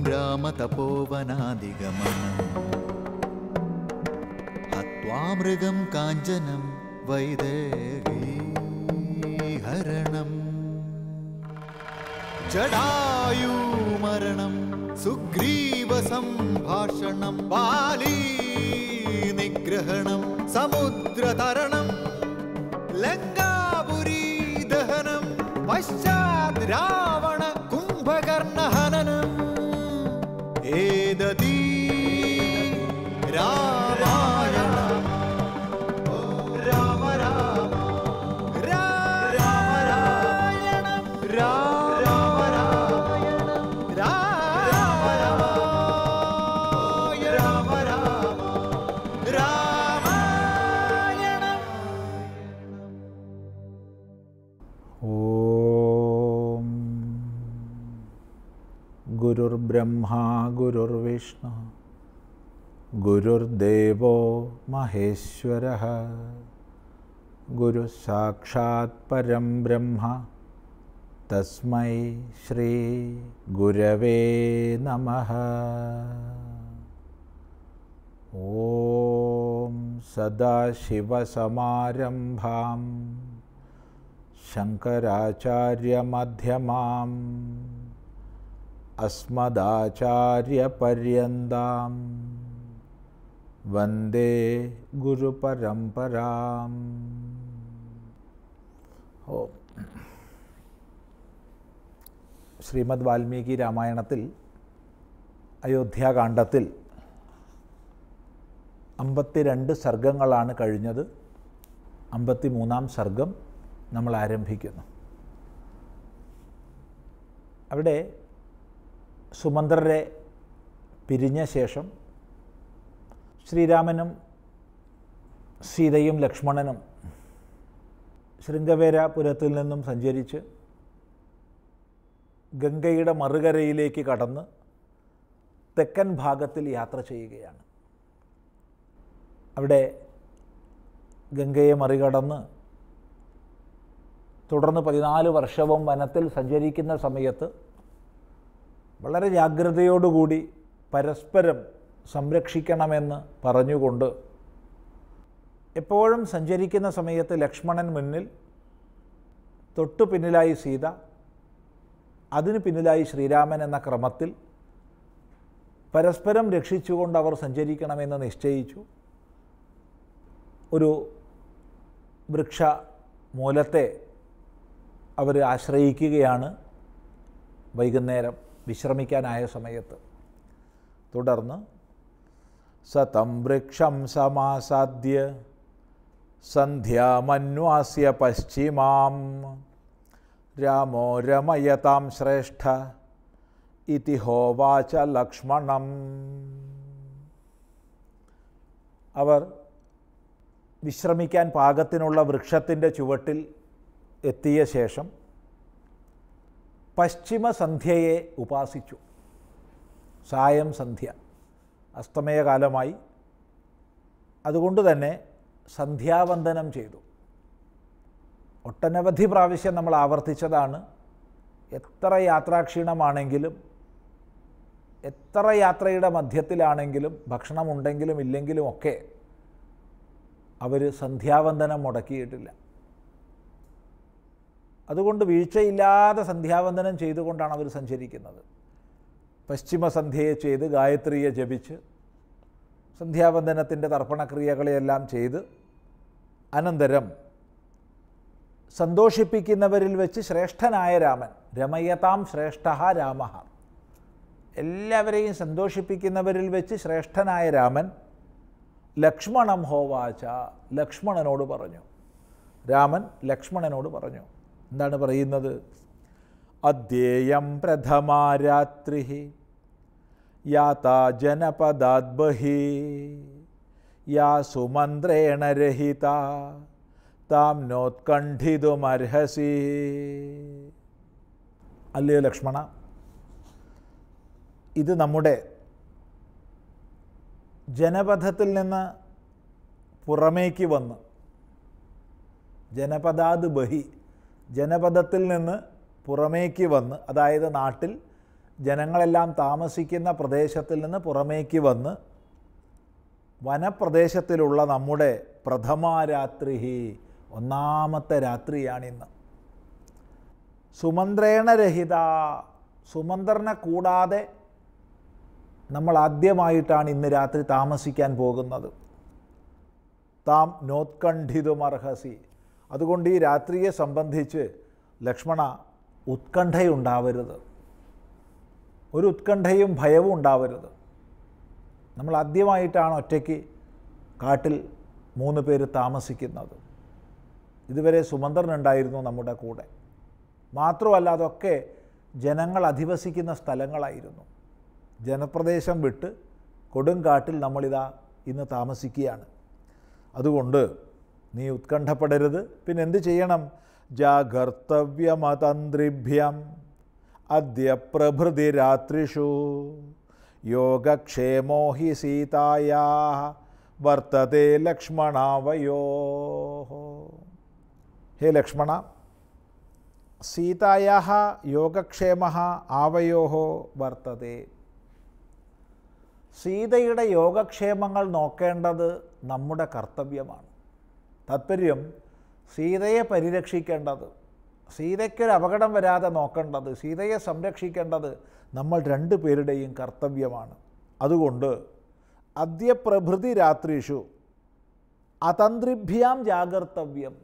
രാമതപോവനാദിഗമനം ഹത്വാ മൃഗം കാഞ്ചനം വൈദേഹീഹരണം ജടായൂമരണം സുഗ്രീവസംഭാഷണം ബാലീ നിഗ്രഹണം സമുദ്രതരണം ലങ്കാപുരീ ദഹനം പശ്ചാത് രാവണ കുംഭകർണഹനനം ഏതീ രാമായണ രാമ രാമ രാമായണം രാമ രാമായണം രാമ രാമ രാമ രാമായണം ഓം ഗുരുർബ്രഹ്മാ ഗുരുർവിഷ്ണു ഗുരുർദേവോ മഹേശ്വര ഗുരു സാക്ഷാത് പരം ബ്രഹ്മ തസ്മൈ ശ്രീ ഗുരവേ നമ ഓം സദാശിവസമാരംഭാം ശങ്കരാചാര്യമധ്യമാം അസ്മദാചാര്യപര്യന്താം വന്ദേ ഗുരുപരമ്പരാം ഓ ശ്രീമദ് വാൽമീകി രാമായണത്തിൽ അയോധ്യാകാന്ഡത്തിൽ അമ്പത്തിരണ്ട് സർഗങ്ങളാണ് കഴിഞ്ഞത് അമ്പത്തി മൂന്നാം സർഗം നമ്മൾ ആരംഭിക്കുന്നു അവിടെ സുമന്ത്രരെ പിരിഞ്ഞ ശേഷം ശ്രീരാമനും സീതയും ലക്ഷ്മണനും ശൃംഗവേരാപുരത്തിൽ നിന്നും സഞ്ചരിച്ച് ഗംഗയുടെ മറുകരയിലേക്ക് കടന്ന് തെക്കൻ ഭാഗത്തിൽ യാത്ര ചെയ്യുകയാണ് അവിടെ ഗംഗയെ മറികടന്ന് തുടർന്ന് പതിനാല് വർഷവും വനത്തിൽ സഞ്ചരിക്കുന്ന സമയത്ത് വളരെ ജാഗ്രതയോടുകൂടി പരസ്പരം സംരക്ഷിക്കണമെന്ന് പറഞ്ഞുകൊണ്ട് എപ്പോഴും സഞ്ചരിക്കുന്ന സമയത്ത് ലക്ഷ്മണൻ മുന്നിൽ തൊട്ടു പിന്നിലായി സീത അതിന് പിന്നിലായി ശ്രീരാമൻ എന്ന ക്രമത്തിൽ പരസ്പരം രക്ഷിച്ചുകൊണ്ട് അവർ സഞ്ചരിക്കണമെന്ന് നിശ്ചയിച്ചു ഒരു വൃക്ഷ മൂലത്തെ അവർ ആശ്രയിക്കുകയാണ് വൈകുന്നേരം വിശ്രമിക്കാനായ സമയത്ത് തുടർന്ന് സതം വൃക്ഷം സമാസാദ്യ സന്ധ്യാമന്വാസ്യ പശ്ചിമാം രാമോ രമയതാം ശ്രേഷ്ഠ ഇതി ഹോവാച ലക്ഷ്മണം അവർ വിശ്രമിക്കാൻ പാകത്തിനുള്ള വൃക്ഷത്തിൻ്റെ ചുവട്ടിൽ എത്തിയ ശേഷം പശ്ചിമസന്ധ്യയെ ഉപാസിച്ചു സായം സന്ധ്യ അസ്തമയകാലമായി അതുകൊണ്ട് തന്നെ സന്ധ്യാവന്ദനം ചെയ്തു ഒട്ടനവധി പ്രാവശ്യം നമ്മൾ ആവർത്തിച്ചതാണ് എത്ര യാത്രാക്ഷീണമാണെങ്കിലും എത്ര യാത്രയുടെ മധ്യത്തിലാണെങ്കിലും ഭക്ഷണമുണ്ടെങ്കിലും ഇല്ലെങ്കിലും ഒക്കെ അവർ സന്ധ്യാവന്ദനം മുടക്കിയിട്ടില്ല അതുകൊണ്ട് വീഴ്ചയില്ലാതെ സന്ധ്യാവന്ദനം ചെയ്തുകൊണ്ടാണ് അവർ സഞ്ചരിക്കുന്നത് പശ്ചിമസന്ധ്യയെ ചെയ്ത് ഗായത്രിയെ ജപിച്ച് സന്ധ്യാവന്ദനത്തിൻ്റെ തർപ്പണക്രിയകളെയെല്ലാം ചെയ്ത് അനന്തരം സന്തോഷിപ്പിക്കുന്നവരിൽ വെച്ച് ശ്രേഷ്ഠനായ രാമൻ രമയതാം ശ്രേഷ്ഠ രാമ എല്ലാവരെയും സന്തോഷിപ്പിക്കുന്നവരിൽ വെച്ച് ശ്രേഷ്ഠനായ രാമൻ ലക്ഷ്മണം ഹോവാച ലക്ഷ്മണനോട് പറഞ്ഞു രാമൻ ലക്ഷ്മണനോട് പറഞ്ഞു എന്താണ് പറയുന്നത് അദ്യേയം പ്രഥമാരാത്രി യാതാ ജനപദാത് ബഹി യാ സുമന്ത്രേണ രഹിത താം നോത്കണ്ഠിതുമർഹസി അല്ലയോ ലക്ഷ്മണ ഇത് നമ്മുടെ ജനപഥത്തിൽ നിന്ന് പുറമേക്ക് വന്ന് ജനപദാത് ബഹി ജനപദത്തിൽ നിന്ന് പുറമേക്ക് വന്ന് അതായത് നാട്ടിൽ ജനങ്ങളെല്ലാം താമസിക്കുന്ന പ്രദേശത്തിൽ നിന്ന് പുറമേക്ക് വന്ന് വനപ്രദേശത്തിലുള്ള നമ്മുടെ പ്രഥമാരാത്രി ഒന്നാമത്തെ രാത്രിയാണിന്ന് സുമന്ത്രേണരഹിത സുമന്ത്രനെ കൂടാതെ നമ്മൾ ആദ്യമായിട്ടാണ് ഇന്ന് രാത്രി താമസിക്കാൻ പോകുന്നത് താം നോത്കണ്ഠിതുമർഹസി അതുകൊണ്ട് ഈ രാത്രിയെ സംബന്ധിച്ച് ലക്ഷ്മണ ഉത്കണ്ഠയുണ്ടാവരുത് ഒരു ഉത്കണ്ഠയും ഭയവും ഉണ്ടാവരുത് നമ്മൾ ആദ്യമായിട്ടാണ് ഒറ്റയ്ക്ക് കാട്ടിൽ മൂന്ന് പേര് താമസിക്കുന്നത് ഇതുവരെ സുമന്ത്രനുണ്ടായിരുന്നു നമ്മുടെ കൂടെ മാത്രമല്ല അതൊക്കെ ജനങ്ങൾ അധിവസിക്കുന്ന സ്ഥലങ്ങളായിരുന്നു ജനപ്രദേശം വിട്ട് കൊടുങ്കാട്ടിൽ നമ്മളിതാ ഇന്ന് താമസിക്കുകയാണ് അതുകൊണ്ട് നീ ഉത്കണ്ഠപ്പെടരുത് പിന്നെ എന്ത് ചെയ്യണം ജാഗർത്തവ്യമതന്ത്രിഭ്യം അദ്യ പ്രഭൃതി രാത്രിഷു യോഗക്ഷേമോ ഹി സീതായാ വർത്തത്തെ ലക്ഷ്മണാവയോ ഹേ ലക്ഷ്മണ സീതായാ യോഗക്ഷേമ ആവയോ വർത്തത്തെ സീതയുടെ യോഗക്ഷേമങ്ങൾ നോക്കേണ്ടത് നമ്മുടെ കർത്തവ്യമാണ് താത്പര്യം സീതയെ പരിരക്ഷിക്കേണ്ടത് സീതയ്ക്കൊരു അപകടം വരാതെ നോക്കേണ്ടത് സീതയെ സംരക്ഷിക്കേണ്ടത് നമ്മൾ രണ്ടു പേരുടെയും കർത്തവ്യമാണ് അതുകൊണ്ട് അദ്യ പ്രഭൃതി രാത്രിഷു അതന്ത്രിഭ്യാം ജാഗർത്തവ്യം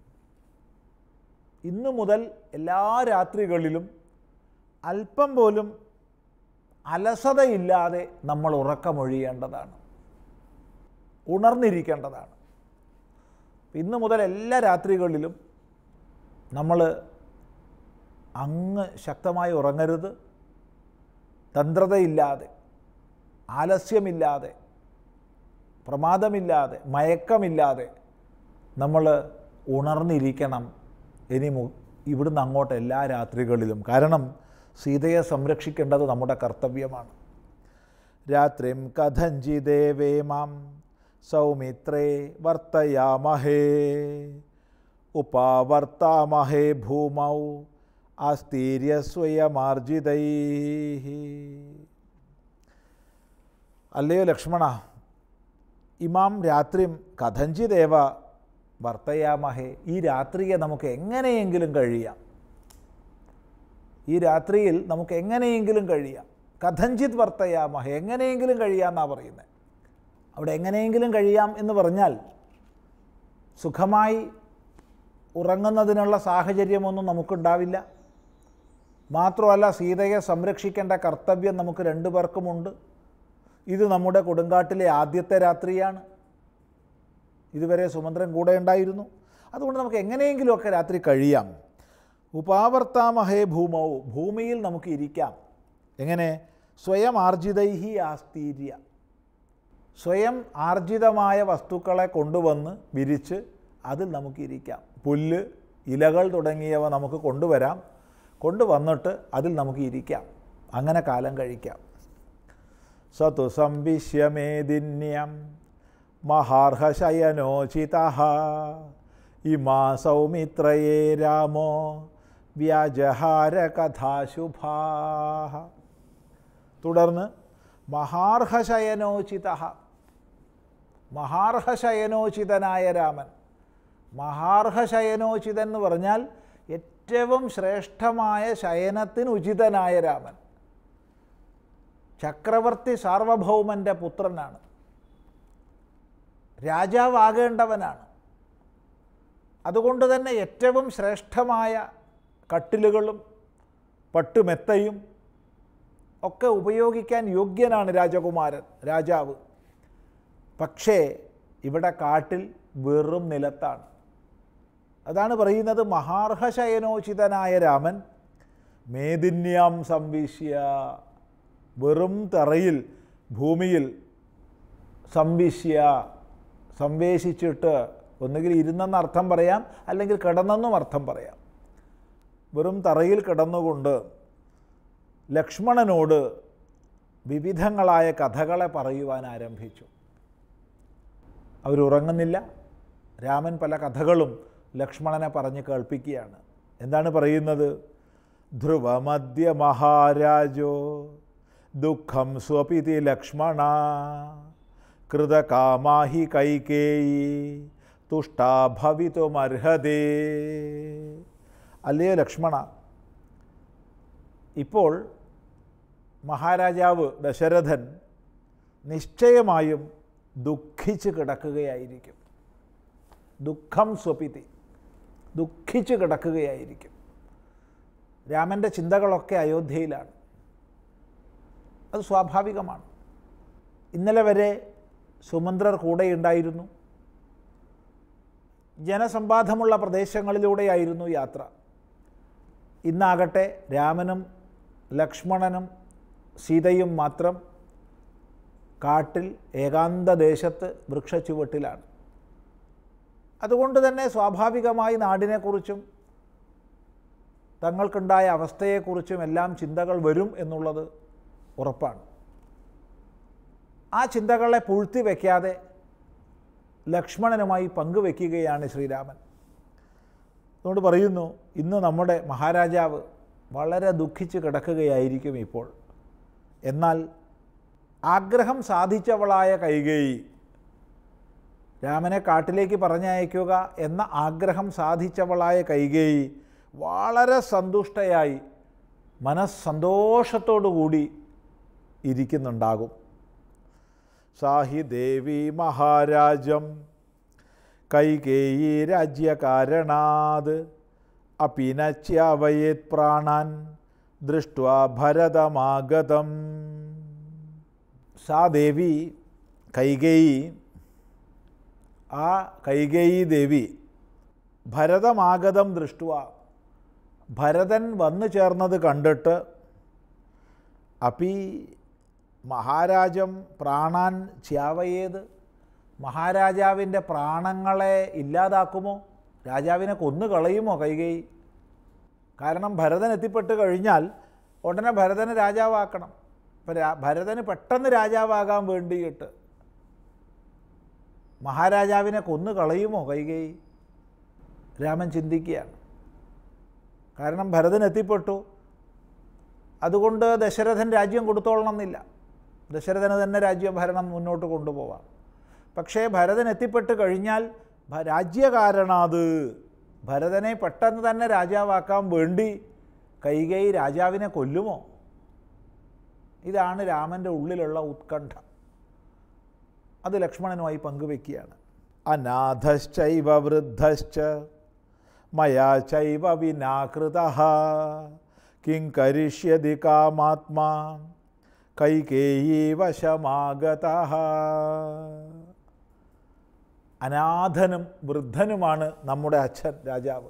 ഇന്നു മുതൽ എല്ലാ രാത്രികളിലും അല്പം പോലും അലസതയില്ലാതെ നമ്മൾ ഉറക്കമൊഴിയേണ്ടതാണ് ഉണർന്നിരിക്കേണ്ടതാണ് ഇന്നു മുതൽ എല്ലാ രാത്രികളിലും നമ്മൾ അങ്ങ് ശക്തമായി ഉറങ്ങരുത് തന്ത്രതയില്ലാതെ ആലസ്യമില്ലാതെ പ്രമാദമില്ലാതെ മയക്കമില്ലാതെ നമ്മൾ ഉണർന്നിരിക്കണം ഇനി മു ഇവിടുന്ന് അങ്ങോട്ട് എല്ലാ രാത്രികളിലും കാരണം സീതയെ സംരക്ഷിക്കേണ്ടത് നമ്മുടെ കർത്തവ്യമാണ് രാത്രിം കഥഞ്ചിദേവേ മാം സൗമിത്രേ വർത്തയാമഹേ ഉപാവർത്താമഹേ ഭൂമൗ ആസ്തീര്യ സ്വയമാർജിതൈ അല്ലയോ ലക്ഷ്മണ ഇമാം രാത്രിം കഥഞ്ചിദേവ വർത്തയാമഹേ ഈ രാത്രിയെ നമുക്ക് എങ്ങനെയെങ്കിലും കഴിയാം ഈ രാത്രിയിൽ നമുക്ക് എങ്ങനെയെങ്കിലും കഴിയാം കഥഞ്ചിത് വർത്തയാമഹ എങ്ങനെയെങ്കിലും കഴിയാമെന്നാണ് പറയുന്നത് അവിടെ എങ്ങനെയെങ്കിലും കഴിയാം എന്ന് പറഞ്ഞാൽ സുഖമായി ഉറങ്ങുന്നതിനുള്ള സാഹചര്യമൊന്നും നമുക്കുണ്ടാവില്ല മാത്രമല്ല സീതയെ സംരക്ഷിക്കേണ്ട കർത്തവ്യം നമുക്ക് രണ്ടു പേർക്കുമുണ്ട് ഇത് നമ്മുടെ കൊടുങ്കാട്ടിലെ ആദ്യത്തെ രാത്രിയാണ് ഇതുവരെ സുമന്ത്രൻ കൂടെ ഉണ്ടായിരുന്നു അതുകൊണ്ട് നമുക്ക് എങ്ങനെയെങ്കിലുമൊക്കെ രാത്രി കഴിയാം ഉപാവർത്താമഹേ ഭൂമൗ ഭൂമിയിൽ നമുക്ക് ഇരിക്കാം എങ്ങനെ സ്വയം ആർജിതൈഹി ആസ്തീര്യ സ്വയം ആർജിതമായ വസ്തുക്കളെ കൊണ്ടുവന്ന് വിരിച്ച് അതിൽ നമുക്ക് ഇരിക്കാം പുല്ല് ഇലകൾ തുടങ്ങിയവ നമുക്ക് കൊണ്ടുവരാം കൊണ്ടുവന്നിട്ട് അതിൽ നമുക്ക് ഇരിക്കാം അങ്ങനെ കാലം കഴിക്കാം സതു സംവിശ്യമേദിന്യം മഹാർഹശയനോചിത ഇമാ സൗമിത്രയേ രാമോ വ്യാജഹാര കഥാശുഭാ തുടർന്ന് മഹാർഹശയനോചിത മഹാർഹശയനോചിതനായ രാമൻ മഹാർഹശയനോചിതൻ എന്ന് പറഞ്ഞാൽ ഏറ്റവും ശ്രേഷ്ഠമായ ശയനത്തിന് ഉചിതനായ രാമൻ ചക്രവർത്തി സാർവഭൗമൻ്റെ പുത്രനാണ് രാജാവാകേണ്ടവനാണ് അതുകൊണ്ട് തന്നെ ഏറ്റവും ശ്രേഷ്ഠമായ കട്ടിലുകളും പട്ടുമെത്തയും ഒക്കെ ഉപയോഗിക്കാൻ യോഗ്യനാണ് രാജകുമാരൻ രാജാവ് പക്ഷേ ഇവിടെ കാട്ടിൽ വെറും നിലത്താണ് അതാണ് പറയുന്നത് മഹാർഹശയനോചിതനായ രാമൻ മേദിന്യാം സംവിശ്യ വെറും തറയിൽ ഭൂമിയിൽ സംവിശ്യ സംവേശിച്ചിട്ട് ഒന്നുകിൽ ഇരുന്നെന്ന് അർത്ഥം പറയാം അല്ലെങ്കിൽ കിടന്നെന്നും അർത്ഥം പറയാം വെറും തറയിൽ കിടന്നുകൊണ്ട് ലക്ഷ്മണനോട് വിവിധങ്ങളായ കഥകളെ പറയുവാൻ ആരംഭിച്ചു അവരുറങ്ങുന്നില്ല രാമൻ പല കഥകളും ലക്ഷ്മണനെ പറഞ്ഞ് കേൾപ്പിക്കുകയാണ് എന്താണ് പറയുന്നത് ധ്രുവമദ്യ മഹാരാജോ ദുഃഖം സ്വപിതി ലക്ഷ്മണ കൃതകാമാഹി കൈകേയി തുഷ്ടാ ഭവിതുമർഹതേ അല്ലയോ ലക്ഷ്മണ ഇപ്പോൾ മഹാരാജാവ് ദശരഥൻ നിശ്ചയമായും ദുഃഖിച്ച് കിടക്കുകയായിരിക്കും ദുഃഖം സ്വപിതി ദുഃഖിച്ച് കിടക്കുകയായിരിക്കും രാമൻ്റെ ചിന്തകളൊക്കെ അയോധ്യയിലാണ് അത് സ്വാഭാവികമാണ് ഇന്നലെ വരെ സുമന്ത്രർ കൂടെയുണ്ടായിരുന്നു ജനസമ്പാദമുള്ള പ്രദേശങ്ങളിലൂടെയായിരുന്നു യാത്ര ഇന്നാകട്ടെ രാമനും ലക്ഷ്മണനും സീതയും മാത്രം കാട്ടിൽ ഏകാന്ത ദേശത്ത് വൃക്ഷച്ചുവട്ടിലാണ് അതുകൊണ്ട് തന്നെ സ്വാഭാവികമായി നാടിനെക്കുറിച്ചും തങ്ങൾക്കുണ്ടായ അവസ്ഥയെക്കുറിച്ചും എല്ലാം ചിന്തകൾ വരും എന്നുള്ളത് ഉറപ്പാണ് ആ ചിന്തകളെ പൂഴ്ത്തി വയ്ക്കാതെ ലക്ഷ്മണനുമായി പങ്കുവെക്കുകയാണ് ശ്രീരാമൻ അതുകൊണ്ട് പറയുന്നു ഇന്ന് നമ്മുടെ മഹാരാജാവ് വളരെ ദുഃഖിച്ച് കിടക്കുകയായിരിക്കും ഇപ്പോൾ എന്നാൽ ആഗ്രഹം സാധിച്ചവളായ കൈകേയി രാമനെ കാട്ടിലേക്ക് പറഞ്ഞയക്കുക എന്ന ആഗ്രഹം സാധിച്ചവളായ കൈകേയി വളരെ സന്തുഷ്ടയായി മനസ്സന്തോഷത്തോടുകൂടി ഇരിക്കുന്നുണ്ടാകും സാഹി ദേവി മഹാരാജം കൈകേയി രാജ്യകാരണാത് അപിനച്യാവയേത് പ്രാണാൻ ദൃഷ്ട്വാ ഭരതമാഗതം സാ ദേവി കൈകേയി ആ കൈകേയി ദേവി ഭരതമാഗതം ദൃഷ്ടുവ ഭരതൻ വന്നു ചേർന്നത് കണ്ടിട്ട് അപ്പി മഹാരാജം പ്രാണാൻ ച്യാവയേത് മഹാരാജാവിൻ്റെ പ്രാണങ്ങളെ ഇല്ലാതാക്കുമോ രാജാവിനെ കൊന്നു കളയുമോ കൈകേയി കാരണം ഭരതൻ എത്തിപ്പെട്ട് കഴിഞ്ഞാൽ ഉടനെ ഭരതനെ രാജാവാക്കണം അപ്പം രാ ഭരതന് പെട്ടെന്ന് രാജാവാകാൻ വേണ്ടിയിട്ട് മഹാരാജാവിനെ കൊന്നു കളയുമോ കൈകേയി രാമൻ ചിന്തിക്കുകയാണ് കാരണം ഭരതൻ എത്തിപ്പെട്ടു അതുകൊണ്ട് ദശരഥൻ രാജ്യം കൊടുത്തോളണമെന്നില്ല ദശരഥന് തന്നെ രാജ്യഭരണം മുന്നോട്ട് കൊണ്ടുപോവാം പക്ഷേ ഭരതൻ എത്തിപ്പെട്ട് കഴിഞ്ഞാൽ ഭ- രാജ്യകാരണാത് ഭരതനെ പെട്ടെന്ന് തന്നെ രാജാവാക്കാൻ വേണ്ടി കൈകൈ രാജാവിനെ കൊല്ലുമോ ഇതാണ് രാമൻ്റെ ഉള്ളിലുള്ള ഉത്കണ്ഠ അത് ലക്ഷ്മണനുമായി പങ്കുവെക്കുകയാണ് അനാഥശ്ചൈവ വൃദ്ധശ്ച മയാ ചൈവ വിനാകൃത കിം കരിഷ്യതി കാമാത്മാ കൈകേയീ വശമാഗത അനാഥനും വൃദ്ധനുമാണ് നമ്മുടെ അച്ഛൻ രാജാവ്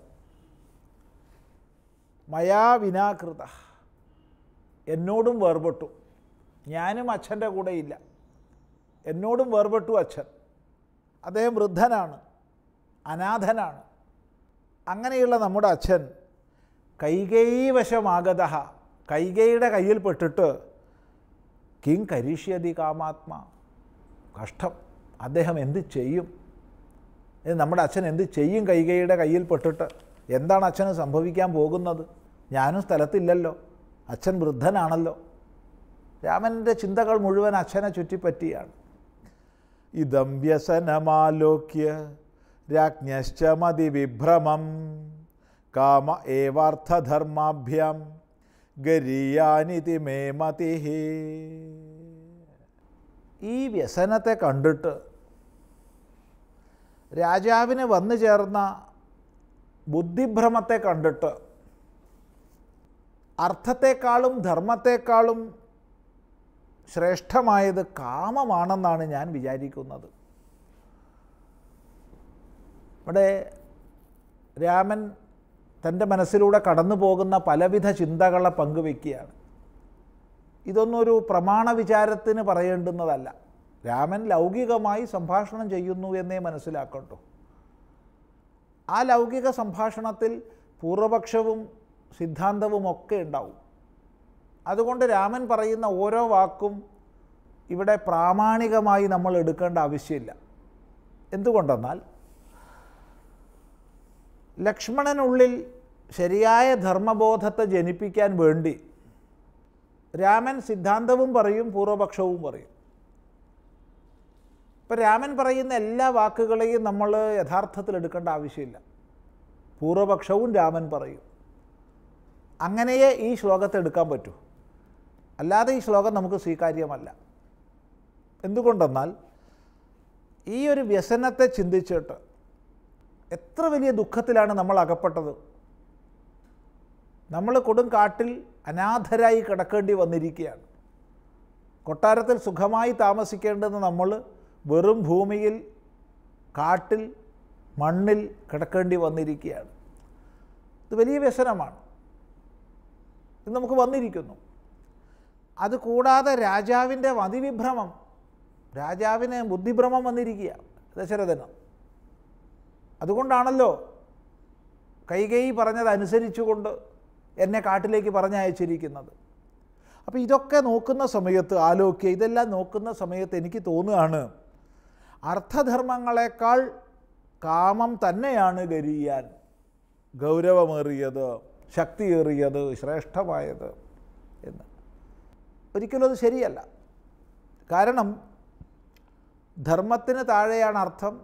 മയാ വിനാകൃത എന്നോടും വേർപെട്ടു ഞാനും അച്ഛൻ്റെ കൂടെയില്ല എന്നോടും വേർപെട്ടു അച്ഛൻ അദ്ദേഹം വൃദ്ധനാണ് അനാഥനാണ് അങ്ങനെയുള്ള നമ്മുടെ അച്ഛൻ കൈകേയി വശമാഗത കൈകൈയുടെ കയ്യിൽപ്പെട്ടിട്ട് കിം കരീഷ്യതി കാമാത്മാ കഷ്ടം അദ്ദേഹം എന്ത് ചെയ്യും ഇത് നമ്മുടെ അച്ഛൻ എന്ത് ചെയ്യും കൈകൈയുടെ കയ്യിൽപ്പെട്ടിട്ട് എന്താണ് അച്ഛന് സംഭവിക്കാൻ പോകുന്നത് ഞാനും സ്ഥലത്തില്ലല്ലോ അച്ഛൻ വൃദ്ധനാണല്ലോ രാമൻ്റെ ചിന്തകൾ മുഴുവൻ അച്ഛനെ ചുറ്റിപ്പറ്റിയാണ് ഇതം വ്യസനമാലോക്യ രാജ്ഞശ്ച മതിവിഭ്രമം കാമ ഏവാർത്ഥധർമാഭ്യാം ഗരീയാനിതി മേ മതി ഈ വ്യസനത്തെ കണ്ടിട്ട് രാജാവിന് വന്നു ചേർന്ന ബുദ്ധിഭ്രമത്തെ കണ്ടിട്ട് അർത്ഥത്തെക്കാളും ധർമ്മത്തെക്കാളും ശ്രേഷ്ഠമായത് കാമമാണെന്നാണ് ഞാൻ വിചാരിക്കുന്നത് ഇവിടെ രാമൻ തൻ്റെ മനസ്സിലൂടെ കടന്നു പോകുന്ന പലവിധ ചിന്തകളെ പങ്കുവെക്കുകയാണ് ഇതൊന്നും ഒരു പ്രമാണ വിചാരത്തിന് പറയേണ്ടുന്നതല്ല രാമൻ ലൗകികമായി സംഭാഷണം ചെയ്യുന്നു എന്നേ മനസ്സിലാക്കട്ടു ആ ലൗകിക സംഭാഷണത്തിൽ പൂർവപക്ഷവും സിദ്ധാന്തവും ഒക്കെ ഉണ്ടാവും അതുകൊണ്ട് രാമൻ പറയുന്ന ഓരോ വാക്കും ഇവിടെ പ്രാമാണികമായി നമ്മൾ എടുക്കേണ്ട ആവശ്യമില്ല എന്തുകൊണ്ടെന്നാൽ ലക്ഷ്മണനുള്ളിൽ ശരിയായ ധർമ്മബോധത്തെ ജനിപ്പിക്കാൻ വേണ്ടി രാമൻ സിദ്ധാന്തവും പറയും പൂർവപക്ഷവും പറയും ഇപ്പം രാമൻ പറയുന്ന എല്ലാ വാക്കുകളെയും നമ്മൾ യഥാർത്ഥത്തിൽ എടുക്കേണ്ട ആവശ്യമില്ല പൂർവപക്ഷവും രാമൻ പറയും അങ്ങനെയേ ഈ ശ്ലോകത്തെ എടുക്കാൻ പറ്റൂ അല്ലാതെ ഈ ശ്ലോകം നമുക്ക് സ്വീകാര്യമല്ല എന്തുകൊണ്ടെന്നാൽ ഈ ഒരു വ്യസനത്തെ ചിന്തിച്ചിട്ട് എത്ര വലിയ ദുഃഖത്തിലാണ് നമ്മൾ അകപ്പെട്ടത് നമ്മൾ കൊടും കാട്ടിൽ അനാഥരായി കിടക്കേണ്ടി വന്നിരിക്കുകയാണ് കൊട്ടാരത്തിൽ സുഖമായി താമസിക്കേണ്ടുന്ന നമ്മൾ വെറും ഭൂമിയിൽ കാട്ടിൽ മണ്ണിൽ കിടക്കേണ്ടി വന്നിരിക്കുകയാണ് ഇത് വലിയ വ്യസനമാണ് ഇത് നമുക്ക് വന്നിരിക്കുന്നു അതുകൂടാതെ രാജാവിൻ്റെ മതിവിഭ്രമം രാജാവിന് ബുദ്ധിഭ്രമം വന്നിരിക്കുക ദശരഥന് അതുകൊണ്ടാണല്ലോ കൈകൈ പറഞ്ഞതനുസരിച്ചുകൊണ്ട് എന്നെ കാട്ടിലേക്ക് പറഞ്ഞയച്ചിരിക്കുന്നത് അപ്പോൾ ഇതൊക്കെ നോക്കുന്ന സമയത്ത് ആലോക്യ ഇതെല്ലാം നോക്കുന്ന സമയത്ത് എനിക്ക് തോന്നുകയാണ് അർത്ഥധർമ്മങ്ങളെക്കാൾ കാമം തന്നെയാണ് ഗരിയാൻ ഗൗരവമേറിയത് ശക്തിയേറിയത് ശ്രേഷ്ഠമായത് എന്ന് ഒരിക്കലും അത് ശരിയല്ല കാരണം ധർമ്മത്തിന് താഴെയാണ് അർത്ഥം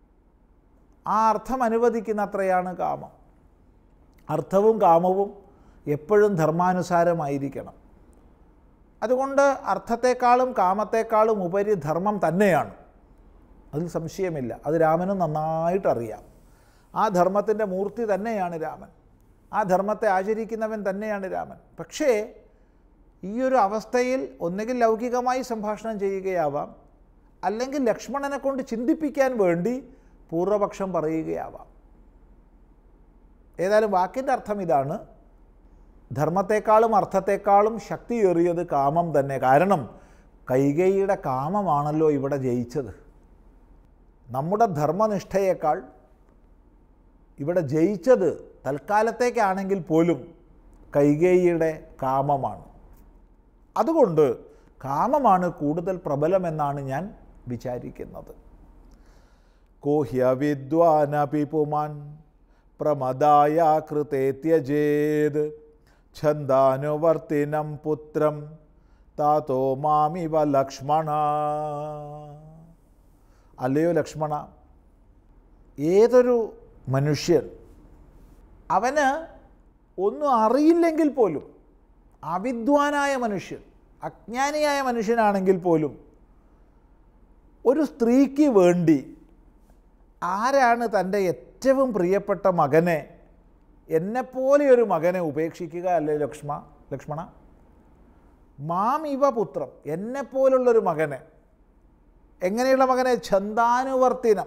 ആ അർത്ഥം അനുവദിക്കുന്ന അത്രയാണ് കാമം അർത്ഥവും കാമവും എപ്പോഴും ധർമാനുസാരമായിരിക്കണം അതുകൊണ്ട് അർത്ഥത്തെക്കാളും കാമത്തെക്കാളും ഉപരി ധർമ്മം തന്നെയാണ് അതിൽ സംശയമില്ല അത് രാമനും നന്നായിട്ടറിയാം ആ ധർമ്മത്തിൻ്റെ മൂർത്തി തന്നെയാണ് രാമൻ ആ ധർമ്മത്തെ ആചരിക്കുന്നവൻ തന്നെയാണ് രാമൻ പക്ഷേ ഈ ഒരു അവസ്ഥയിൽ ഒന്നുകിൽ ലൗകികമായി സംഭാഷണം ചെയ്യുകയാവാം അല്ലെങ്കിൽ ലക്ഷ്മണനെ കൊണ്ട് ചിന്തിപ്പിക്കാൻ വേണ്ടി പൂർവപക്ഷം പറയുകയാവാം ഏതായാലും വാക്കിൻ്റെ അർത്ഥം ഇതാണ് ധർമ്മത്തെക്കാളും അർത്ഥത്തെക്കാളും ശക്തിയേറിയത് കാമം തന്നെ കാരണം കൈകൈയുടെ കാമമാണല്ലോ ഇവിടെ ജയിച്ചത് നമ്മുടെ ധർമ്മനിഷ്ഠയേക്കാൾ ഇവിടെ ജയിച്ചത് തൽക്കാലത്തേക്കാണെങ്കിൽ പോലും കൈകേയിയുടെ കാമമാണ് അതുകൊണ്ട് കാമമാണ് കൂടുതൽ പ്രബലമെന്നാണ് ഞാൻ വിചാരിക്കുന്നത് കോഹ്യ വിദ്വാനപി പുമാൻ പ്രമദായ കൃതേ ത്യജേത് ഛന്ദാനുവർത്തിനം പുത്രം താതോ മാമിവ ലക്ഷ്മണ അല്ലയോ ലക്ഷ്മണ ഏതൊരു മനുഷ്യൻ അവന് ഒന്നും അറിയില്ലെങ്കിൽ പോലും അവിദ്വാനായ മനുഷ്യൻ അജ്ഞാനിയായ മനുഷ്യനാണെങ്കിൽ പോലും ഒരു സ്ത്രീക്ക് വേണ്ടി ആരാണ് തൻ്റെ ഏറ്റവും പ്രിയപ്പെട്ട മകനെ എന്നെപ്പോലെ ഒരു മകനെ ഉപേക്ഷിക്കുക അല്ലേ ലക്ഷ്മ ലക്ഷ്മണ മാം ഇവ പുത്രം എന്നെപ്പോലുള്ളൊരു മകനെ എങ്ങനെയുള്ള മകനെ ഛന്ദാനുവർത്തിനം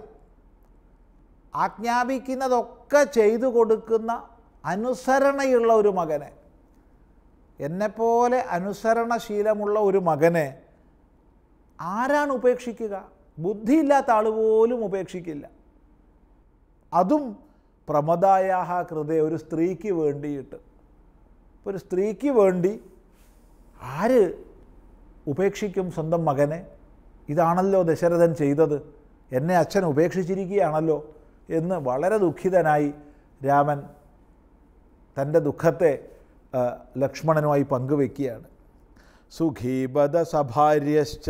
ആജ്ഞാപിക്കുന്നതൊക്കെ ചെയ്തു കൊടുക്കുന്ന അനുസരണയുള്ള ഒരു മകനെ എന്നെപ്പോലെ അനുസരണശീലമുള്ള ഒരു മകനെ ആരാണ് ഉപേക്ഷിക്കുക ബുദ്ധിയില്ലാത്ത ആൾ പോലും ഉപേക്ഷിക്കില്ല അതും പ്രമദായാഹ കൃതേ ഒരു സ്ത്രീക്ക് വേണ്ടിയിട്ട് ഒരു സ്ത്രീക്ക് വേണ്ടി ആര് ഉപേക്ഷിക്കും സ്വന്തം മകനെ ഇതാണല്ലോ ദശരഥൻ ചെയ്തത് എന്നെ അച്ഛൻ ഉപേക്ഷിച്ചിരിക്കുകയാണല്ലോ എന്ന് വളരെ ദുഃഖിതനായി രാമൻ തൻ്റെ ദുഃഖത്തെ ആ, ലക്ഷ്മണനുമായി പങ്കുവെക്കുകയാണ് സുഖീബദ സഭാര്യശ്ച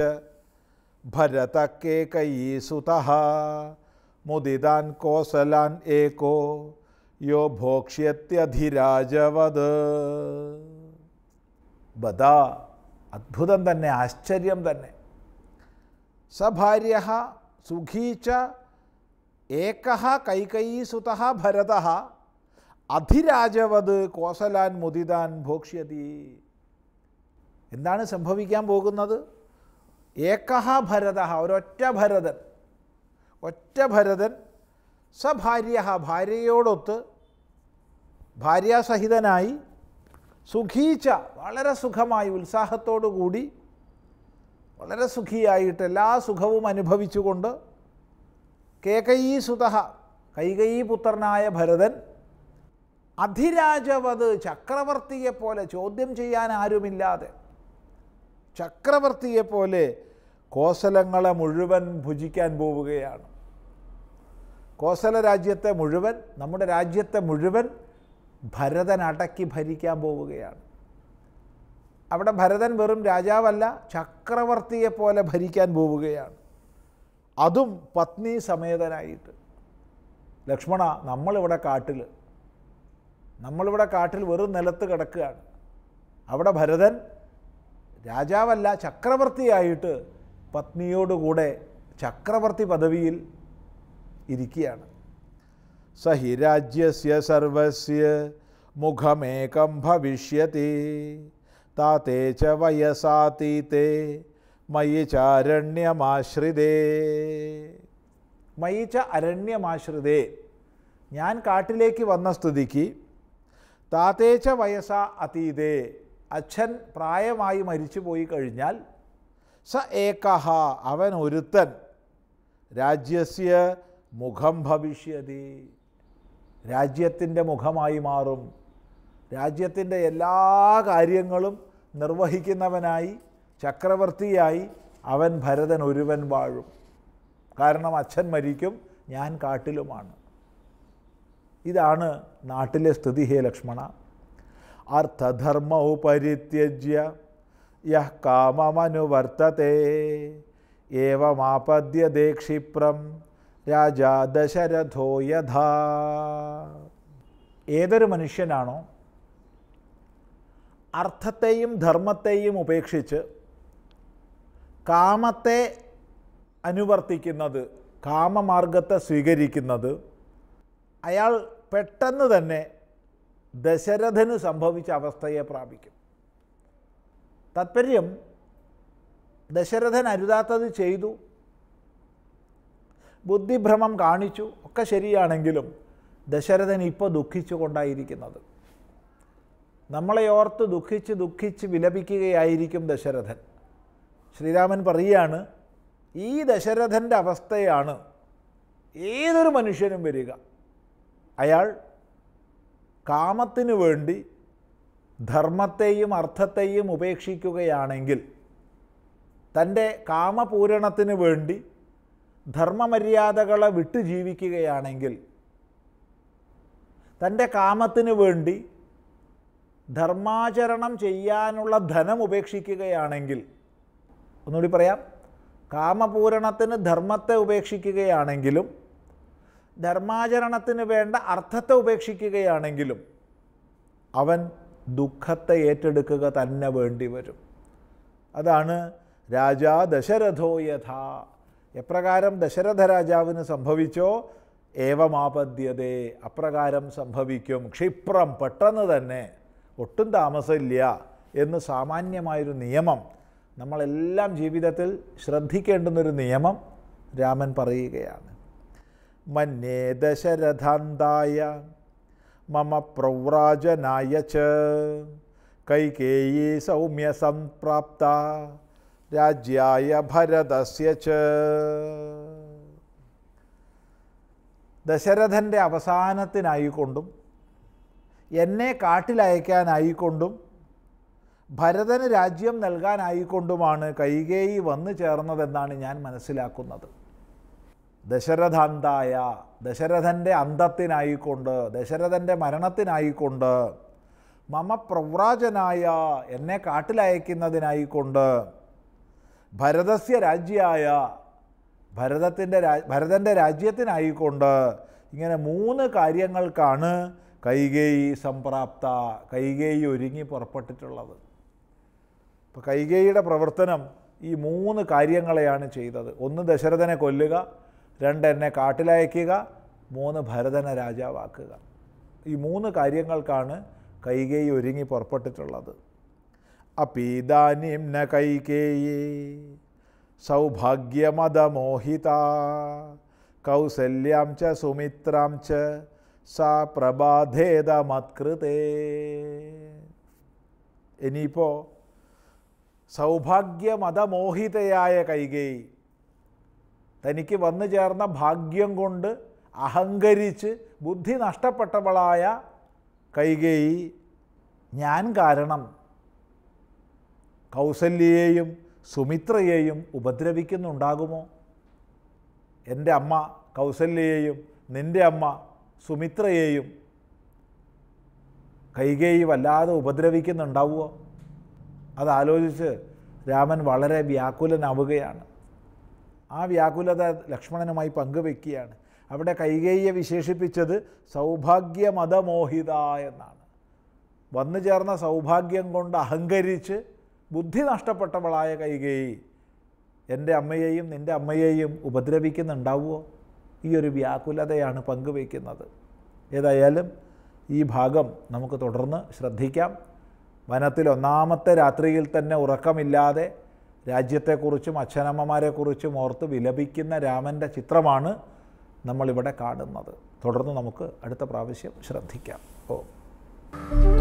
ഭരതക്കേകയീസുത മുദിതാൻ കോസലാൻ ഏകോ യോ ഭോക്ഷ്യത്യധിരാജവത് ബദ അദ്ഭുതം തന്നെ ആശ്ചര്യം തന്നെ സഭാര്യ സുഖീ ച ഏക കൈകയീസുത ഭരത അധിരാജവത് കോസലാൻ മുദിതാൻ ഭോക്ഷ്യതി എന്താണ് സംഭവിക്കാൻ പോകുന്നത് ഏകഹ ഭരത ഒരൊറ്റ ഭരതൻ ഒറ്റ ഭരതൻ സഭാര്യ ഭാര്യയോടൊത്ത് ഭാര്യാസഹിതനായി സുഖീച്ച വളരെ സുഖമായി ഉത്സാഹത്തോടു കൂടി വളരെ സുഖിയായിട്ട് എല്ലാ സുഖവും അനുഭവിച്ചുകൊണ്ട് കേകയീ സുത കൈകയീ പുത്രനായ ഭരതൻ അധിരാജവത് ചക്രവർത്തിയെപ്പോലെ ചോദ്യം ചെയ്യാൻ ആരുമില്ലാതെ ചക്രവർത്തിയെപ്പോലെ കോസലങ്ങളെ മുഴുവൻ ഭുജിക്കാൻ പോവുകയാണ് കോസല രാജ്യത്തെ മുഴുവൻ നമ്മുടെ രാജ്യത്തെ മുഴുവൻ ഭരതൻ അടക്കി ഭരിക്കാൻ പോവുകയാണ് അവിടെ ഭരതൻ വെറും രാജാവല്ല ചക്രവർത്തിയെ പോലെ ഭരിക്കാൻ പോവുകയാണ് അതും പത്നി സമേതനായിട്ട് ലക്ഷ്മണ നമ്മളിവിടെ കാട്ടിൽ നമ്മളിവിടെ കാട്ടിൽ വെറും നിലത്ത് കിടക്കുകയാണ് അവിടെ ഭരതൻ രാജാവല്ല ചക്രവർത്തിയായിട്ട് പത്നിയോടുകൂടെ ചക്രവർത്തി പദവിയിൽ ഇരിക്കുകയാണ് സഹി രാജ്യസ്യ സർവസ്യ മുഖമേകം ഭവിഷ്യതി താത്തേ ച വയസാതീതേ മയി ചാരണ്യമാശ്രിതേ മയി ച അരണ്യമാശ്രിതേ ഞാൻ കാട്ടിലേക്ക് വന്ന സ്ഥിതിക്ക് താത്തേച്ച വയസ്സ അതീതേ അച്ഛൻ പ്രായമായി മരിച്ചു പോയി കഴിഞ്ഞാൽ സ ഏകഹ അവൻ ഒരുത്തൻ രാജ്യസ്യ മുഖം ഭവിഷ്യതി രാജ്യത്തിൻ്റെ മുഖമായി മാറും രാജ്യത്തിൻ്റെ എല്ലാ കാര്യങ്ങളും നിർവഹിക്കുന്നവനായി ചക്രവർത്തിയായി അവൻ ഭരതൻ ഒരുവൻ വാഴും കാരണം അച്ഛൻ മരിക്കും ഞാൻ കാട്ടിലുമാണ് ഇതാണ് നാട്ടിലെ സ്ഥിതി ഹേ ലക്ഷ്മണ അർത്ഥധർമ്മൗ പരിത്യജ്യ യഹ് കാമമനുവർത്തത്തെ ഏവമാപദ്യതേ ക്ഷിപ്രം രാജാ ദശരഥോ യഥാ ഏതൊരു മനുഷ്യനാണോ അർത്ഥത്തെയും ധർമ്മത്തെയും ഉപേക്ഷിച്ച് കാമത്തെ അനുവർത്തിക്കുന്നത് കാമമാർഗത്തെ സ്വീകരിക്കുന്നത് അയാൾ പെട്ടെന്ന് തന്നെ ദശരഥന് സംഭവിച്ച അവസ്ഥയെ പ്രാപിക്കും താത്പര്യം ദശരഥൻ അരുതാത്തത് ചെയ്തു ബുദ്ധിഭ്രമം കാണിച്ചു ഒക്കെ ശരിയാണെങ്കിലും ദശരഥൻ ഇപ്പോൾ ദുഃഖിച്ചു കൊണ്ടായിരിക്കുന്നത് നമ്മളെ ഓർത്ത് ദുഃഖിച്ച് ദുഃഖിച്ച് വിലപിക്കുകയായിരിക്കും ദശരഥൻ ശ്രീരാമൻ പറയുകയാണ് ഈ ദശരഥൻ്റെ അവസ്ഥയാണ് ഏതൊരു മനുഷ്യനും വരിക അയാൾ കാമത്തിനു വേണ്ടി ധർമ്മത്തെയും അർത്ഥത്തെയും ഉപേക്ഷിക്കുകയാണെങ്കിൽ തൻ്റെ കാമപൂരണത്തിന് വേണ്ടി ധർമ്മമര്യാദകളെ വിട്ടു ജീവിക്കുകയാണെങ്കിൽ തൻ്റെ കാമത്തിന് വേണ്ടി ധർമാചരണം ചെയ്യാനുള്ള ധനം ഉപേക്ഷിക്കുകയാണെങ്കിൽ ഒന്നുകൂടി പറയാം കാമപൂരണത്തിന് ധർമ്മത്തെ ഉപേക്ഷിക്കുകയാണെങ്കിലും ധർമാചരണത്തിന് വേണ്ട അർത്ഥത്തെ ഉപേക്ഷിക്കുകയാണെങ്കിലും അവൻ ദുഃഖത്തെ ഏറ്റെടുക്കുക തന്നെ വേണ്ടി വരും അതാണ് രാജാ ദശരഥോ യഥാ എപ്രകാരം ദശരഥ രാജാവിന് സംഭവിച്ചോ ഏവമാപദ്യതേ അപ്രകാരം സംഭവിക്കും ക്ഷിപ്രം പെട്ടെന്ന് തന്നെ ഒട്ടും താമസമില്ല എന്ന് സാമാന്യമായൊരു നിയമം നമ്മളെല്ലാം ജീവിതത്തിൽ ശ്രദ്ധിക്കേണ്ടുന്നൊരു നിയമം രാമൻ പറയുകയാണ് മന്യേ ദശരഥാന്തായ മമ പ്രവ്രാജനായ ച കൈകേയീ സൗമ്യ സംപ്രാപ്ത രാജ്യായ ഭരതസ്യ ച ദശരഥൻ്റെ അവസാനത്തിനായിക്കൊണ്ടും എന്നെ കാട്ടിലയക്കാനായിക്കൊണ്ടും ഭരതന് രാജ്യം നൽകാനായിക്കൊണ്ടുമാണ് കൈകേയി വന്നു ചേർന്നതെന്നാണ് ഞാൻ മനസ്സിലാക്കുന്നത് ദശരഥാന്തായ ദശരഥൻ്റെ അന്തത്തിനായിക്കൊണ്ട് ദശരഥൻ്റെ മരണത്തിനായിക്കൊണ്ട് മമ പ്രവ്രാജനായ എന്നെ കാട്ടിലയക്കുന്നതിനായിക്കൊണ്ട് ഭരതസ്യ രാജ്യായ ഭരതത്തിൻ്റെ രാ ഭരതൻ്റെ രാജ്യത്തിനായിക്കൊണ്ട് ഇങ്ങനെ മൂന്ന് കാര്യങ്ങൾക്കാണ് കൈകേയി സംപ്രാപ്ത കൈകേയി ഒരുങ്ങി പുറപ്പെട്ടിട്ടുള്ളത് ഇപ്പോൾ കൈകേയിയുടെ പ്രവർത്തനം ഈ മൂന്ന് കാര്യങ്ങളെയാണ് ചെയ്തത് ഒന്ന് ദശരഥനെ കൊല്ലുക രണ്ട് എന്നെ കാട്ടിലയക്കുക മൂന്ന് ഭരതനെ രാജാവാക്കുക ഈ മൂന്ന് കാര്യങ്ങൾക്കാണ് കൈകേയി ഒരുങ്ങി പുറപ്പെട്ടിട്ടുള്ളത് അപീദാനീം ന കൈകേയി സൗഭാഗ്യമതമോഹിത കൗസല്യാം ച സുമിത്രാം ച സാ പ്രബാധേതമത്കൃതേ ഇനിയിപ്പോൾ സൗഭാഗ്യമതമോഹിതയായ കൈകേയി തനിക്ക് വന്നു ചേർന്ന ഭാഗ്യം കൊണ്ട് അഹങ്കരിച്ച് ബുദ്ധി നഷ്ടപ്പെട്ടവളായ കൈകേയി ഞാൻ കാരണം കൗസല്യയെയും സുമിത്രയെയും ഉപദ്രവിക്കുന്നുണ്ടാകുമോ എൻ്റെ അമ്മ കൗസല്യയെയും നിൻ്റെ അമ്മ സുമിത്രയെയും കൈകേയി വല്ലാതെ ഉപദ്രവിക്കുന്നുണ്ടാവുമോ അതാലോചിച്ച് രാമൻ വളരെ വ്യാകുലനാവുകയാണ് ആ വ്യാകുലത ലക്ഷ്മണനുമായി പങ്കുവെക്കുകയാണ് അവിടെ കൈകേയിയെ വിശേഷിപ്പിച്ചത് സൗഭാഗ്യമതമോഹിത എന്നാണ് വന്നു ചേർന്ന സൗഭാഗ്യം കൊണ്ട് അഹങ്കരിച്ച് ബുദ്ധി നഷ്ടപ്പെട്ടവളായ കൈകേയി എൻ്റെ അമ്മയെയും നിൻ്റെ അമ്മയെയും ഉപദ്രവിക്കുന്നുണ്ടാവുമോ ഈ ഒരു വ്യാകുലതയാണ് പങ്കുവയ്ക്കുന്നത് ഏതായാലും ഈ ഭാഗം നമുക്ക് തുടർന്ന് ശ്രദ്ധിക്കാം വനത്തിൽ ഒന്നാമത്തെ രാത്രിയിൽ തന്നെ ഉറക്കമില്ലാതെ രാജ്യത്തെക്കുറിച്ചും അച്ഛനമ്മമാരെക്കുറിച്ചും ഓർത്ത് വിലപിക്കുന്ന രാമൻ്റെ ചിത്രമാണ് നമ്മളിവിടെ കാണുന്നത് തുടർന്ന് നമുക്ക് അടുത്ത പ്രാവശ്യം ശ്രദ്ധിക്കാം ഓ